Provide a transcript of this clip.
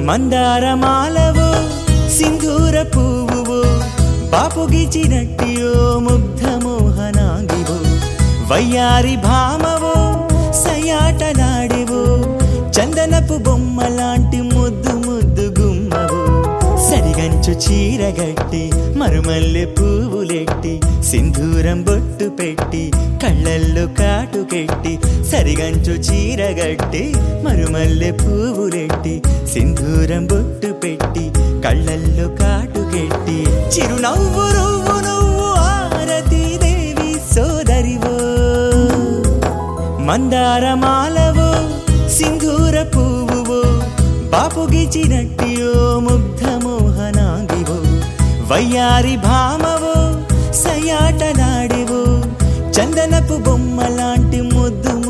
మందారమాలవో సింధూర పువ్వువో బాపుగిచినట్టియో ముగ్ధ మోహనాంగివో వయ్యారి భామవో సయాటలాడివో చందనపు బొమ్మలాంటి ముద్దు ముద్దు గుమ్మవో సరిగంచు చీరగట్టి మరుమల్లె పువ్వులెట్టి సింధూరం బొట్టు పెట్టి కళ్ళల్లో కాటుకెట్టి సరిగంచు చీరగట్టి మరుమల్లె పువ్వులెట్టి సింధూరం బొట్టు పెట్టి కళ్ళల్లో కాటుకెట్టి చిరునవ్వు నువ్వు నువ్వు ఆరతి దేవి సోదరివో మందారమాలవో సింధూర పువ్వువో బాపుగిచినట్టియో ముగ్ధ మోహనాంగివో వయ్యారి భామవో సయాటలాడివో చందనపు బొమ్మలాంటి ముద్దు